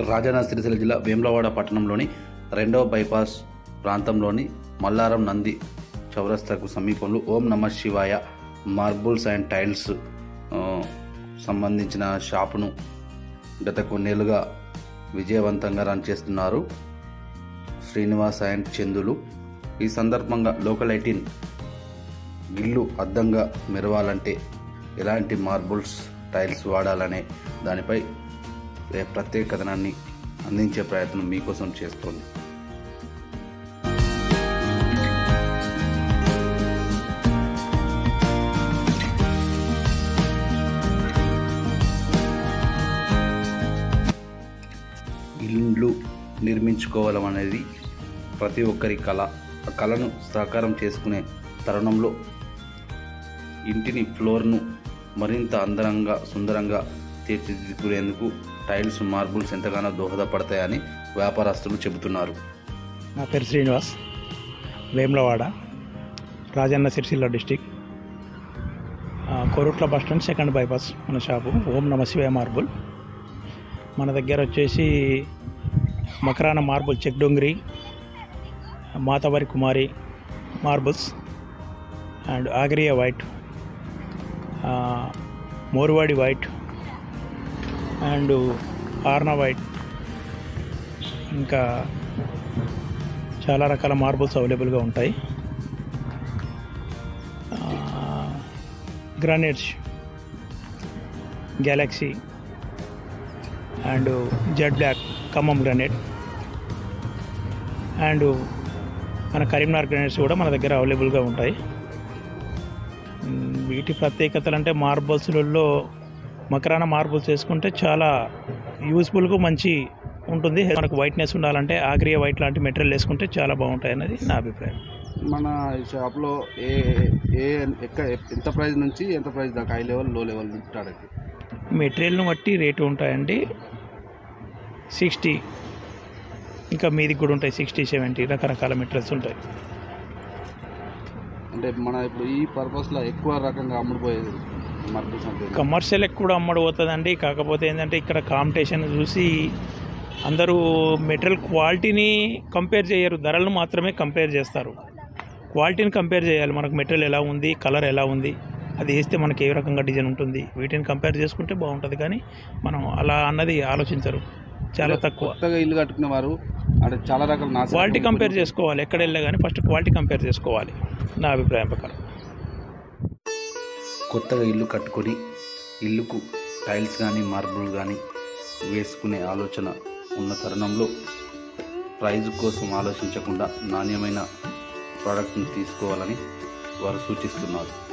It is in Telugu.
రాజన్న సిరిసిల్ల జిల్లా వేములవాడ పట్టణంలోని రెండవ బైపాస్ ప్రాంతంలోని మల్లారం నంది చౌరస్తాకు సమీపంలో ఓం నమ శివాయ మార్బుల్స్ అండ్ టైల్స్ ఆ, సంబంధించిన షాపును గత కొన్నేళ్లుగా విజయవంతంగా రన్ చేస్తున్నారు శ్రీనివాస్ అండ్ చందులు ఈ సందర్భంగా లోకల్ ఎయిటీన్ ఇల్లు అద్దంగా మెరవాలంటే ఎలాంటి మార్బుల్స్ టైల్స్ వాడాలనే దానిపై ఏ ప్రత్యేక కథనాన్ని అందించే ప్రయత్నం మీకోసం చేస్తోంది ఇల్లు నిర్మించుకోవడం అనేది ప్రతి ఒక్కరి కళ ఆ కళను సాకారం చేసుకునే తరుణంలో ఇంటిని ఫ్లోర్ను మరింత అందరంగా సుందరంగా తీర్చిదిద్దుకునేందుకు టైల్స్ మార్బుల్స్ ఎంతగానో దోహదపడతాయని వ్యాపారస్తులు చెబుతున్నారు నా పేరు శ్రీనివాస్ వేములవాడ రాజన్న సిరిసిల్ల డిస్టిక్ ఆ, Korutla bus stand second bypass మన షాపు ఓం నమ శివాయ మార్బుల్ మన దగ్గర వచ్చేసి మకరాన మార్బుల్ చెక్ డొంగిరి మాతవరి కుమారి మార్బుల్స్ అండ్ ఆగ్రియా వైట్ ఆ, మోరువాడి వైట్ అండ్ ఆర్నా వైట్ ఇంకా చాలా రకాల మార్బుల్స్ అవైలబుల్గా ఉంటాయి granites galaxy and Z black Khammam granite and మన కరీంనగర్ గ్రానైట్స్ కూడా మన దగ్గర అవైలబుల్గా ఉంటాయి మ్, వీటి ప్రత్యేకతలు అంటే మార్బుల్స్లలో మకరాన మార్బుల్స్ వేసుకుంటే చాలా యూస్ఫుల్గా మంచి ఉంటుంది మనకు వైట్నెస్ ఉండాలంటే ఆగ్రియా వైట్ లాంటి మెటీరియల్ వేసుకుంటే చాలా బాగుంటాయి అన్నది నా అభిప్రాయం మన షాప్లో ఏ ఏ ఎక్క ఎంత ప్రైస్ నుంచి ఎంత ప్రైస్ దాకా high level low level start అవుతుంది మెటీరియల్ను బట్టి రేటు ఉంటాయండి సిక్స్టీ ఇంకా మీది కూడా ఉంటాయి సిక్స్టీ సెవెంటీ రకరకాల మెటీరియల్స్ ఉంటాయి అంటే మన ఇప్పుడు ఈ పర్పస్లో ఎక్కువ రకంగా అమ్ముడుపోయేది మార్బుల్స్ అంటే కమర్షియల్ కూడా అమ్మడి పోతుందండి కాకపోతే ఏంటంటే ఇక్కడ కాంపిటీషన్ చూసి అందరూ మెటీరియల్ క్వాలిటీని కంపేర్ చేయరు ధరలను మాత్రమే కంపేర్ చేస్తారు క్వాలిటీని కంపేర్ చేయాలి మనకు మెటీరియల్ ఎలా ఉంది కలర్ ఎలా ఉంది అది వేస్తే మనకి ఏ రకంగా డిజైన్ ఉంటుంది వీటిని కంపేర్ చేసుకుంటే బాగుంటుంది కానీ మనం అలా అన్నది ఆలోచించరు చాలా తక్కువ కొత్తగా ఇల్లు కట్టుకునే వారు అంటే చాలా రకాల నాశనం క్వాలిటీ కంపేర్ చేసుకోవాలి ఎక్కడ వెళ్ళా కానీ ఫస్ట్ క్వాలిటీ కంపేర్ చేసుకోవాలి నా అభిప్రాయం ప్రకారం కొత్తగా ఇల్లు కట్టుకొని ఇల్లుకు టైల్స్ కానీ మార్బుల్ కానీ వేసుకునే ఆలోచన ఉన్న తరుణంలో ప్రైజ్ కోసం ఆలోచించకుండా నాణ్యమైన ప్రోడక్ట్ని తీసుకోవాలని వారు సూచిస్తున్నారు